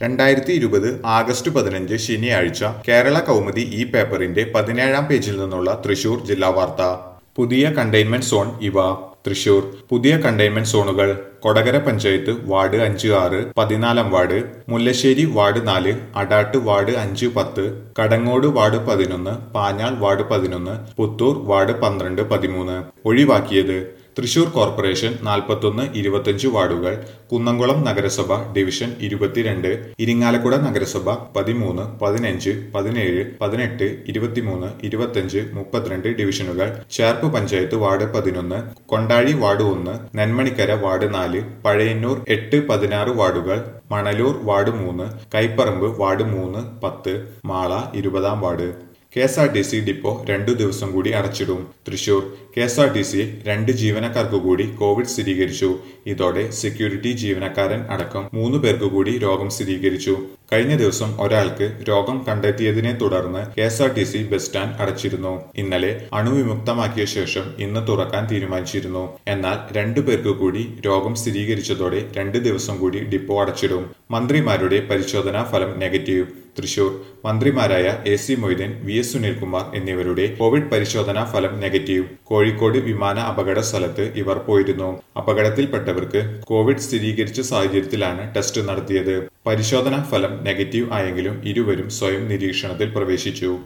രണ്ടായിരത്തി ഇരുപത് ആഗസ്റ്റ് പതിനഞ്ച് ശനിയാഴ്ച കേരള കൗമുദി ഈ പേപ്പറിന്റെ പതിനേഴാം പേജിൽ നിന്നുള്ള തൃശൂർ ജില്ലാ വാർത്ത പുതിയ കണ്ടെയ്ൻമെന്റ് സോൺ ഇവ തൃശൂർ പുതിയ കണ്ടെയ്ൻമെന്റ് സോണുകൾ കൊടകര പഞ്ചായത്ത് വാർഡ് അഞ്ച് ആറ് പതിനാലാം വാർഡ് മുല്ലശ്ശേരി വാർഡ് നാല് അടാട്ട് വാർഡ് അഞ്ച് പത്ത് കടങ്ങോട് വാർഡ് പതിനൊന്ന് പാഞ്ഞാൾ വാർഡ് പതിനൊന്ന് പുത്തൂർ വാർഡ് പന്ത്രണ്ട് പതിമൂന്ന് ഒഴിവാക്കിയത് തൃശൂർ കോർപ്പറേഷൻ നാൽപ്പത്തൊന്ന് ഇരുപത്തഞ്ച് വാർഡുകൾ കുന്നംകുളം നഗരസഭ ഡിവിഷൻ ഇരുപത്തിരണ്ട് ഇരിങ്ങാലക്കുട നഗരസഭ പതിമൂന്ന് പതിനഞ്ച് പതിനേഴ് പതിനെട്ട് ഇരുപത്തിമൂന്ന് ഇരുപത്തഞ്ച് മുപ്പത്തിരണ്ട് ഡിവിഷനുകൾ ചേർപ്പ് പഞ്ചായത്ത് വാർഡ് പതിനൊന്ന് കൊണ്ടാഴി വാർഡ് ഒന്ന് നെന്മണിക്കര വാർഡ് നാല് പഴയന്നൂർ എട്ട് പതിനാറ് വാർഡുകൾ മണലൂർ വാർഡ് മൂന്ന് കൈപ്പറമ്പ് വാർഡ് മൂന്ന് പത്ത് മാള ഇരുപതാം ward K S R T C depot രണ്ടു ദിവസം കൂടി അടച്ചിടും Thrissur K S R T C രണ്ട് ജീവനക്കാർക്ക് കൂടി കോവിഡ് സ്ഥിരീകരിച്ചു ഇതോടെ സെക്യൂരിറ്റി ജീവനക്കാരൻ അടക്കം മൂന്ന് പേർക്ക് കൂടി രോഗം സ്ഥിരീകരിച്ചു കഴിഞ്ഞ ദിവസം ഒരാൾക്ക് രോഗം കണ്ടെത്തിയതിനെ തുടർന്ന് K S R T C bus stand അടച്ചിരുന്നു ഇന്നലെ അണുവിമുക്തമാക്കിയ ശേഷം ഇന്ന് തുറക്കാൻ തീരുമാനിച്ചിരുന്നു എന്നാൽ രണ്ടു പേർക്ക് കൂടി രോഗം സ്ഥിരീകരിച്ചതോടെ രണ്ട് ദിവസം കൂടി ഡിപ്പോ അടച്ചിടും മന്ത്രിമാരുടെ പരിശോധനാ ഫലം നെഗറ്റീവ് തൃശൂർ മന്ത്രിമാരായ A C Moideen V S Sunilkumar എന്നിവരുടെ കോവിഡ് പരിശോധനാ ഫലം നെഗറ്റീവ് കോഴിക്കോട് വിമാന അപകട സ്ഥലത്ത് ഇവർ പോയിരുന്നു അപകടത്തിൽപ്പെട്ടവർക്ക് കോവിഡ് സ്ഥിരീകരിച്ച സാഹചര്യത്തിലാണ് ടെസ്റ്റ് നടത്തിയത് പരിശോധനാ ഫലം നെഗറ്റീവ് ആയെങ്കിലും ഇരുവരും സ്വയം നിരീക്ഷണത്തിൽ പ്രവേശിച്ചു